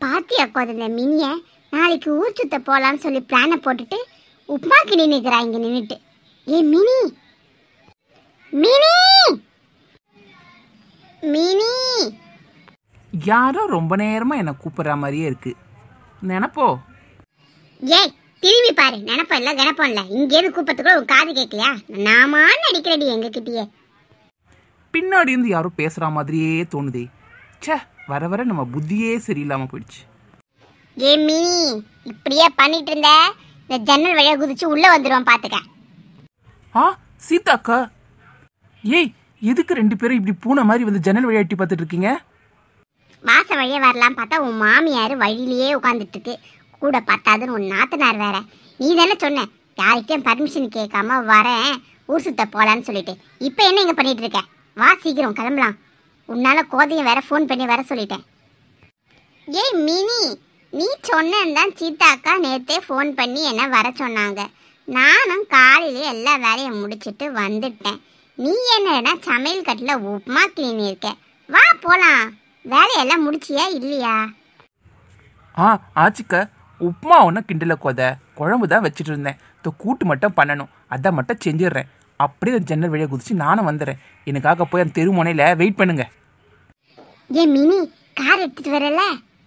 பாத்தியா கோத மினிய நாளைக்கு ஊர் சுத்த போலான்னு சொல்லி பிளானை போட்டுட்டு உப்மாக்கு நின்னுக்கிறா இங்க நின்னுட்டு ஏ மினி மினி மினி யாரோ ரொம்ப நேரமா என்னை கூப்பிடுற மாதிரியே இருக்கு நினப்போ ஏய் திரும்பி பாரு நினப்பம் இல்ல கணப்பம் இல்ல இங்கேருந்து கூப்பிட்டுக்கூட உன் காது கேட்கலையா நாமான்னு அடிக்கிறடி எங்க கிட்டயே பின்னாடி இருந்து யாரோ பேசுற மாதிரியே தோணுதே ச்சே வர வர நம்ம புத்தியே சரியில்லாம போயிடுச்சு ஏ மினி இப்படியே பண்ணிட்டு இருந்த இந்த ஜன்னல் வழியா குதிச்சு உள்ள வந்துருவான் பாத்துக்க ஆ சீதாக்கா ஏய் எதுக்கு ரெண்டு பேரும் இப்படி பூனை மாதிரி வந்து ஜன்னல் வழியா எட்டி பார்த்துட்டு இருக்கீங்க வாச வழியா வரலாம் பார்த்தா உன் மாமியார் வழியிலேயே உட்காந்துட்டு இருக்கு கூட பத்தாதுன்னு உன் நாத்தனார் வேற நீ தானே சொன்ன யார்கிட்டயும் பர்மிஷன் கேட்காம வரேன் ஊர் சுத்த போலான்னு சொல்லிட்டு இப்போ என்ன இங்க பண்ணிட்டு இருக்க வா சீக்கிரம் கிளம்பலாம் உன்னால கோதையும் வேற ஃபோன் பண்ணி வர சொல்லிட்டேன் ஏய் மினி நீ சொன்னதான் சீதாக்கா நேத்தே ஃபோன் பண்ணி என்ன வர சொன்னாங்க நானும் காலையிலே எல்லா வேலையும் முடிச்சிட்டு வந்துட்டேன் நீ என்னடா சமையல் கட்டில் உப்புமா கிளீன் இருக்க வா போலாம் வேலையெல்லாம் முடிச்சியா இல்லையா ஆ ஆச்சிக்க உப்புமா ஒன்றும் கிண்டல கொத குழம்பு தான் வச்சுட்டு இருந்தேன் இந்த கூட்டு மட்டும் பண்ணணும் அதை மட்டும் செஞ்சிடுறேன் அப்படியே அந்த ஜன்னல் வழியாக குதிச்சு நானும் வந்துடுறேன் எனக்காக போய் அந்த தெரு முனையில் வெயிட் பண்ணுங்க ஏன் மினி கார் எடுத்துட்டு வரல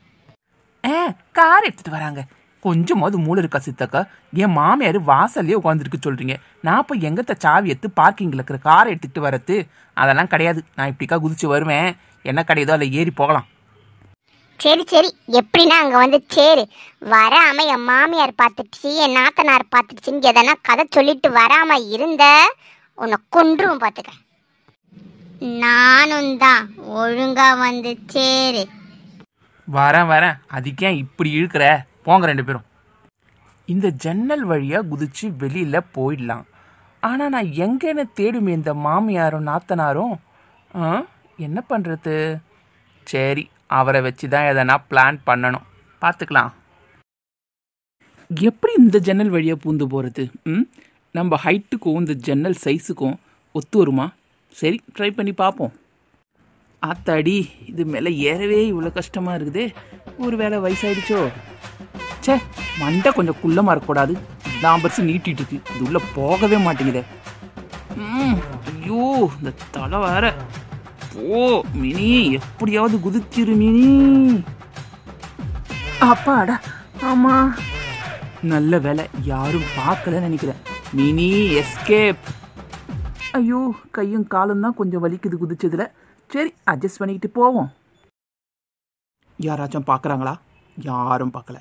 ஆ கார் எடுத்துட்டு வராங்க கொஞ்சமாவது மூளை இருக்கா சித்தக்கா என் மாமியார் வாசல்லே உட்காந்துருக்கு சொல்றீங்க நான் போய் எங்கத்த சாவி எடுத்து பார்க்கிங்கில் இருக்கிற காரை எடுத்துட்டு வரது அதெல்லாம் கிடையாது நான் இப்படிக்கா குதிச்சு வருவேன் என்ன கிடையாதோ அதில் ஏறி போகலாம் சரி சரி எப்படின்னா அங்க வந்து சேரு வராம என் மாமியார் பார்த்துடுச்சு என் நாத்தனார் பார்த்துடுச்சுன்னு எதனா கதை சொல்லிட்டு வராம இருந்த உன்னை கொன்றும் பார்த்துக்க நானும் தான் ஒழுங்கா வந்து சேரு வரேன் வரேன் அதுக்கே இப்படி இழுக்கிற போங்க ரெண்டு பேரும் இந்த ஜன்னல் வழியாக குதிச்சு வெளியில் போயிடலாம் ஆனால் நான் எங்கேன்னு தேடுமே இந்த மாமியாரும் நாத்தனாரும் ஆ என்ன பண்ணுறது சரி அவரை வச்சு தான் எதனா பிளான் பண்ணணும் பார்த்துக்கலாம் எப்படி இந்த ஜன்னல் வழியாக பூந்து போகிறது ம் நம்ம ஹைட்டுக்கும் இந்த ஜன்னல் சைஸுக்கும் ஒத்து வருமா சரி ட்ரை பண்ணி பார்ப்போம் ஆத்தாடி இது மேலே ஏறவே இவ்வளோ கஷ்டமாக இருக்குதே ஒரு வேளை வயசாயிடுச்சோ ச்சே மண்டை கொஞ்சம் குள்ளமாக இருக்கக்கூடாது நான் பர்ஸ் நீட்டிட்டு இருக்கு இது உள்ளே போகவே மாட்டேங்குதே ம் ஐயோ இந்த தலை வேற ஓ மினி எப்படியாவது குதிச்சிரு மினி அப்பாடா ஆமா நல்ல வேலை யாரும் பார்க்கலன்னு நினைக்கிறேன் மினி எஸ்கேப் ஐயோ கையும் காலும் தான் கொஞ்சம் வலிக்குது குதிச்சதுல சரி அட்ஜஸ்ட் பண்ணிக்கிட்டு போவோம் யாராச்சும் பார்க்குறாங்களா யாரும் பார்க்கல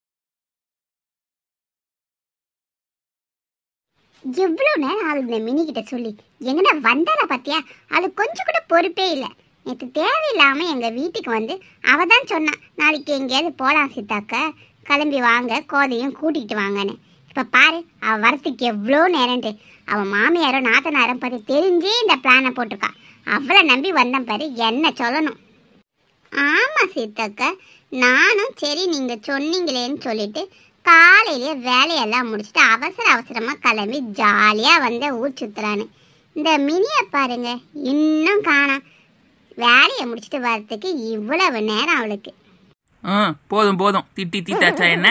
எவ்வளவு நேரம் ஆகுது இந்த மினி கிட்ட சொல்லி எங்கடா வந்தாரா பாத்தியா அது கொஞ்சம் கூட பொறுப்பே இல்லை நேற்று தேவையில்லாம எங்க வீட்டுக்கு வந்து அவ தான் சொன்னா நாளைக்கு எங்கேயாவது போலாம் சித்தாக்க கிளம்பி வாங்க கோதையும் கூட்டிகிட்டு வாங்கன்னு இப்ப பாரு அவ வரத்துக்கு எவ்வளோ நேரம்ட்டு அவ மாமியாரும் நாத்தனாரும் பத்தி தெரிஞ்சே இந்த பிளானை போட்டிருக்கா அவளை நம்பி வந்தேன் பாரு என்ன சொல்லணும் ஆமா சீத்தக்க நானும் சரி நீங்க சொன்னீங்களேன்னு சொல்லிட்டு காலையிலேயே வேலையெல்லாம் முடிச்சுட்டு அவசர அவசரமா கிளம்பி ஜாலியா வந்த ஊர் சுத்துறான்னு இந்த மினிய பாருங்க இன்னும் காணோம் வேலையை முடிச்சுட்டு வர்றதுக்கு இவ்வளவு நேரம் அவளுக்கு ஆ போதும் போதும் திட்டி தீட்டாச்சா என்ன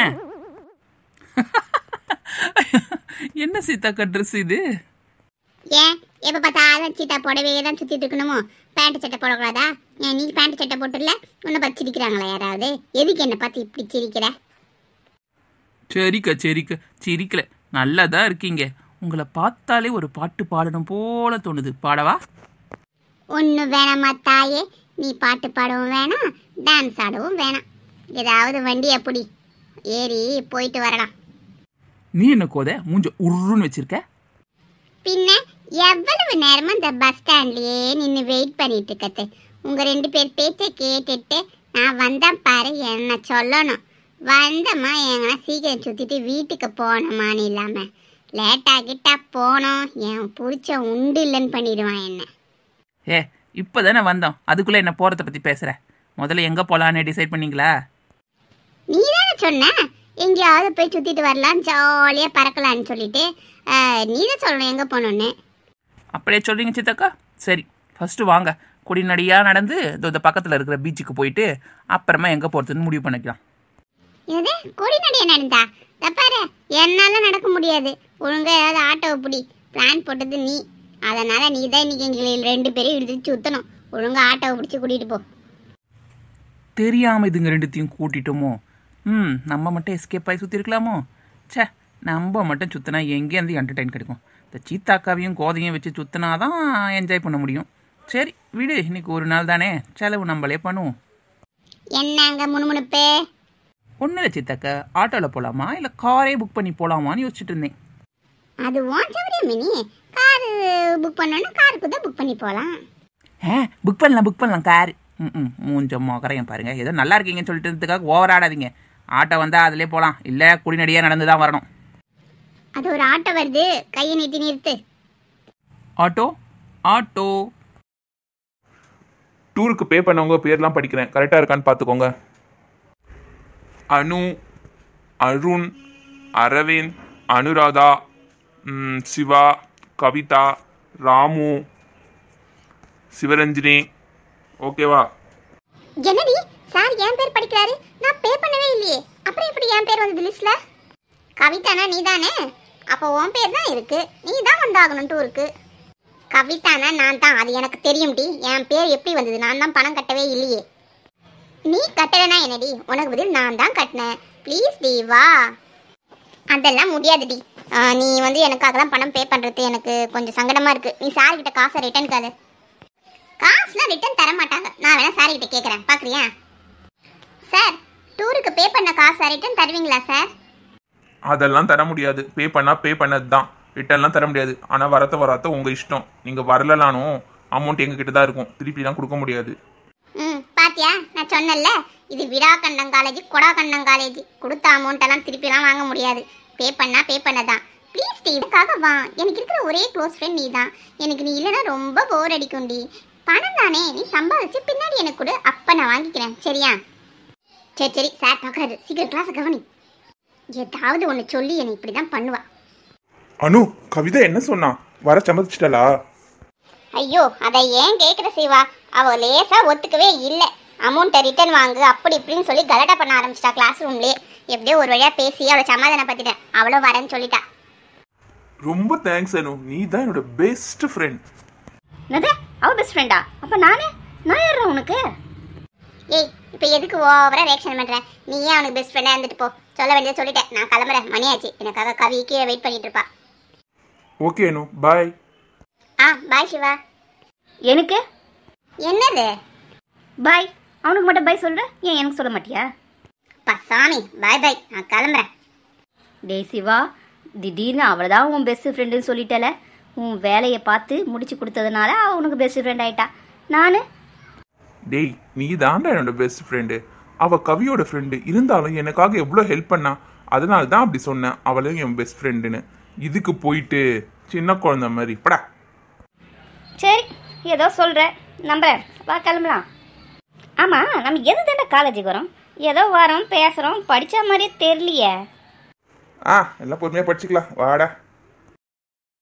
என்ன சீதாக்கா ட்ரெஸ் இது ஏன் எப்ப பார்த்தாலும் சீட்டா புடவையே தான் சுத்திட்டு இருக்கணுமோ பேண்ட் சட்டை போடக்கூடாதா ஏன் நீ பேண்ட் சட்டை போட்டுல உன்னை பார்த்து சிரிக்கிறாங்களா யாராவது எதுக்கு என்னை பார்த்து இப்படி சிரிக்கிற சரிக்கா சரிக்கா சிரிக்கல நல்லா தான் இருக்கீங்க உங்களை பார்த்தாலே ஒரு பாட்டு பாடணும் போல தோணுது பாடவா ஒன்று வேணாமா தாயே நீ பாட்டு பாடவும் வேணாம் டான்ஸ் ஆடவும் வேணாம் ஏதாவது வண்டி அப்படி ஏறி போயிட்டு வரலாம் நீ என்ன கோத மூஞ்ச உருன்னு வச்சிருக்க பின்ன எவ்வளவு நேரமா இந்த பஸ் ஸ்டாண்ட்லயே நின்று வெயிட் பண்ணிட்டு இருக்கத்து உங்க ரெண்டு பேர் பேச்சை கேட்டுட்டு நான் வந்தேன் பாரு என்ன சொல்லணும் வந்தம்மா எங்கன்னா சீக்கிரம் சுத்திட்டு வீட்டுக்கு போனோமான்னு இல்லாம லேட் ஆகிட்டா போனோம் என் புடிச்ச உண்டு இல்லைன்னு பண்ணிடுவான் என்ன ஏ இப்போதானே வந்தோம் அதுக்குள்ளே என்ன போகிறத பற்றி பேசுகிற முதல்ல எங்கே போகலான்னு டிசைட் பண்ணீங்களா நீ தானே சொன்ன எங்கேயாவது போய் சுத்திட்டு வரலாம் ஜாலியா பறக்கலாம்னு சொல்லிட்டு நீ தான் சொல்லணும் எங்க போகணும்னு அப்படியே சொல்கிறீங்க சித்தக்கா சரி ஃபஸ்ட்டு வாங்க கொடிநடியாக நடந்து இதோ இந்த பக்கத்தில் இருக்கிற பீச்சுக்கு போயிட்டு அப்புறமா எங்கே போகிறதுன்னு முடிவு பண்ணிக்கலாம் எது கொடி நடைய நடந்தா இத பாரு என்னால நடக்க முடியாது ஒழுங்கா ஏதாவது ஆட்டோவை பிடி பிளான் போட்டது நீ அதனால நீ தான் இன்னைக்கு எங்களை ரெண்டு பேரையும் இழுத்து சுத்தணும் ஒழுங்கா ஆட்டோவை பிடிச்சி கூட்டிட்டு போ தெரியாமல் இதுங்க ரெண்டுத்தையும் கூட்டிட்டோமோ ம் நம்ம மட்டும் எஸ்கேப் ஆகி சுற்றிருக்கலாமோ ச்சே நம்ம மட்டும் சுற்றினா எங்கேருந்து என்டர்டைன் கிடைக்கும் இந்த சீத்தாக்காவையும் கோதையும் வச்சு சுற்றினா தான் என்ஜாய் பண்ண முடியும் சரி விடு இன்னைக்கு ஒரு நாள் தானே செலவு நம்மளே பண்ணுவோம் என்னங்க முணுமுணுப்பு ஒன்றும் இல்லை சித்தாக்கா ஆட்டோவில் போகலாமா இல்லை காரே புக் பண்ணி போகலாமான்னு யோசிச்சுட்டு இருந்தேன் அது உன் சௌரியம் மினி காரு புக் பண்ணோன்னா காருக்கு தான் புக் பண்ணி போகலாம் ஆ புக் பண்ணலாம் புக் பண்ணலாம் கார் ம் ம் மூஞ்சம் மொக்கரையும் பாருங்கள் ஏதோ நல்லா இருக்கீங்கன்னு சொல்லிட்டு இருந்ததுக்காக ஓவர் ஆடாதீங்க ஆட்டோ வந்தால் அதிலே போகலாம் இல்லை குடிநடியாக நடந்து தான் வரணும் அது ஒரு ஆட்டோ வருது கையை நீட்டி நிறுத்து ஆட்டோ ஆட்டோ டூருக்கு பே பண்ணவங்க பேர்லாம் படிக்கிறேன் கரெக்டாக இருக்கான்னு பார்த்துக்கோங்க அனு அருண் அரவிந்த் அனுராதா ம், சிவா கவிதா ராமு சிவரஞ்சினி ஓகேவா என்னடி சார் என் பேர் படிக்கிறாரு நான் பே பண்ணவே இல்லையே அப்புறம் எப்படி என் பேர் வந்தது லிஸ்ட்ல கவிதானா நீ தானே அப்போ உன் பேர் தான் இருக்கு நீ தான் வந்தாகணும் டூருக்கு கவிதானா நான் தான் அது எனக்கு தெரியும்டி என் பேர் எப்படி வந்தது நான் தான் பணம் கட்டவே இல்லையே நீ கட்டலைனா என்னடி உனக்கு பதில் நான் தான் கட்டினேன் ப்ளீஸ் டி வா அதெல்லாம் முடியாதுடி ஆ, நீ வந்து எனக்காகலாம் பணம் பே பண்ணுறது எனக்கு கொஞ்சம் சங்கடமாக இருக்குது நீ சார் கிட்ட காசை ரிட்டர்ன் காது காசுலாம் ரிட்டர்ன் தர மாட்டாங்க நான் வேணா சார் கிட்ட கேட்குறேன் பார்க்குறியா சார் டூருக்கு பே பண்ண காசை ரிட்டர்ன் தருவீங்களா சார் அதெல்லாம் தர முடியாது பே பண்ணால் பே பண்ணது தான் ரிட்டர்ன்லாம் தர முடியாது ஆனால் வரத்த வராத்த உங்கள் இஷ்டம் நீங்கள் வரலனாலும் அமௌண்ட் எங்ககிட்ட தான் இருக்கும் திருப்பிலாம் கொடுக்க முடியாது ம் பாத்தியா நான் சொன்னேன்ல இது விடா கண்டம் காலேஜ் கொடா கண்டம் காலேஜ் கொடுத்த அமௌண்ட் எல்லாம் திருப்பிலாம் வாங்க முடியாது பே பண்ணா பே பண்ணதான் ப்ளீஸ் டி இதுக்காக வா எனக்கு இருக்கிற ஒரே க்ளோஸ் ஃப்ரெண்ட் நீ தான் எனக்கு நீ இல்லைன்னா ரொம்ப போர் அடிக்கும்டி பணம் தானே நீ சம்பாதிச்சு பின்னாடி எனக்கு கொடு அப்போ நான் வாங்கிக்கிறேன் சரியா சரி சரி சார் பார்க்குறாரு சீக்கிரம் கிளாஸை கவனி ஏதாவது ஒன்று சொல்லி என்னை இப்படி தான் பண்ணுவா அனு கவிதா என்ன சொன்னா வர சம்மதிச்சிட்டாளா ஐயோ அதை ஏன் கேட்குற சிவா அவ லேசா ஒத்துக்கவே இல்லை அமௌண்ட்டை ரிட்டர்ன் வாங்கு அப்படி இப்படின்னு சொல்லி கலட்டா பண்ண ஆரம்பிச்சிட்டா கிளாஸ் ரூம்லேயே எப்படியோ ஒரு வழியாக பேசி அவளை சமாதானப்படுத்திட்டேன் அவளும் வரேன்னு சொல்லிட்டா ரொம்ப தேங்க்ஸ் அனு நீ தான் என்னோட பெஸ்ட் ஃப்ரெண்ட் என்னது அவ பெஸ்ட் ஃப்ரெண்டா அப்ப நானு நான் யாரா உனக்கு ஏய் இப்போ எதுக்கு ஓவரா ரியாக்ஷன் பண்ற நீ ஏன் அவனுக்கு பெஸ்ட் ஃப்ரெண்டாக இருந்துட்டு போ சொல்ல வேண்டியதை சொல்லிட்டேன் நான் கிளம்புறேன் மணியாச்சு எனக்காக கவி கீழே வெயிட் பண்ணிட்டு இருப்பா ஓகே அனு பாய் ஆ பாய் சிவா எனக்கு என்னது பாய் அவனுக்கு மட்டும் பாய் சொல்ற ஏன் எனக்கு சொல்ல மாட்டியா பா சாமி பாய் பாய் நான் கிளம்புறேன் டேய் சிவா திடீர்னு அவளதான் உன் பெஸ்ட் ஃப்ரெண்டுன்னு சொல்லிட்டல உன் வேலையை பார்த்து முடிச்சு கொடுத்ததுனால அவ உனக்கு பெஸ்ட் ஃப்ரெண்ட் ஆயிட்டா நான் டேய் நீ தான்டா என்னோட பெஸ்ட் ஃப்ரெண்டு அவ கவியோட ஃப்ரெண்டு இருந்தாலும் எனக்காக எவ்வளோ ஹெல்ப் பண்ணா அதனால தான் அப்படி சொன்னேன் அவளும் என் பெஸ்ட் ஃப்ரெண்டுன்னு இதுக்கு போயிட்டு சின்ன குழந்தை மாதிரி படா சரி ஏதோ சொல்ற நம்புறேன் வா கிளம்பலாம் ஆமாம் நம்ம எது தாண்டா காலேஜுக்கு வரோம் ஏதோ வரோம் பேசுகிறோம் படித்த மாதிரியே தெரியலையே ஆ எல்லாம் பொறுமையாக படிச்சுக்கலாம் வாடா